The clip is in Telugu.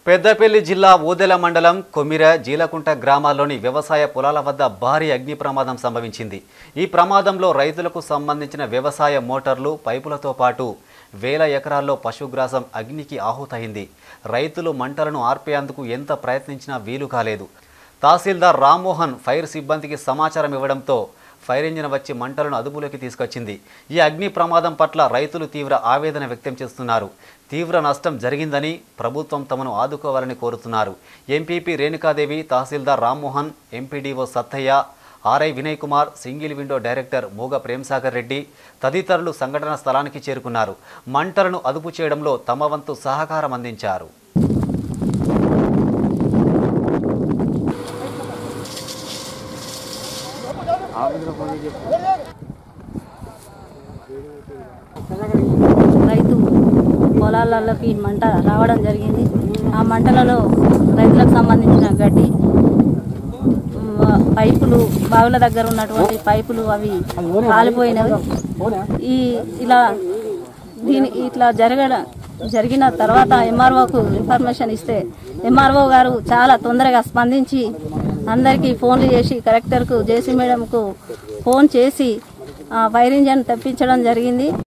పెద్దపల్లి జిల్లా ఊదెల మండలం కొమిర జీలకుంట గ్రామాల్లోని వ్యవసాయ పొలాల వద్ద భారీ అగ్ని ప్రమాదం సంభవించింది ఈ ప్రమాదంలో రైతులకు సంబంధించిన వ్యవసాయ మోటార్లు పైపులతో పాటు వేల ఎకరాల్లో పశుగ్రాసం అగ్నికి ఆహుతైంది రైతులు మంటలను ఆర్పేందుకు ఎంత ప్రయత్నించినా వీలు కాలేదు తహసీల్దార్ రామ్మోహన్ ఫైర్ సిబ్బందికి సమాచారం ఇవ్వడంతో ఫైర్ ఇంజిన్ వచ్చి మంటలను అదుపులోకి తీసుకొచ్చింది ఈ అగ్ని ప్రమాదం పట్ల రైతులు తీవ్ర ఆవేదన వ్యక్తం చేస్తున్నారు తీవ్ర నష్టం జరిగిందని ప్రభుత్వం తమను ఆదుకోవాలని కోరుతున్నారు MPP Renukadevi tahsildar Rammohan MPDO Sattaiah RI Vinay Kumar single window director Mooga Premsagar Reddy తదితరులు సంఘటన స్థలానికి చేరుకున్నారు మంటలను అదుపు చేయడంలో తమ వంతు సహకారం అందించారు రైతు పొలాలలోకి మంట రావడం జరిగింది ఆ మంటలలో రైతులకు సంబంధించిన గడ్డి మ, పైపులు బావుల దగ్గర ఉన్నటువంటి పైపులు అవి కాలిపోయినవి ఈ ఇలా దీని ఇట్లా జరగడం జరిగిన తర్వాత ఎంఆర్ఓకు ఇన్ఫర్మేషన్ ఇస్తే ఎంఆర్ఓ గారు చాలా తొందరగా స్పందించి అందరికీ ఫోన్లు చేసి కలెక్టర్కు జేసీ మేడంకు ఫోన్ చేసి ఆ, ఫైర్ ఇంజన్ తెప్పించడం జరిగింది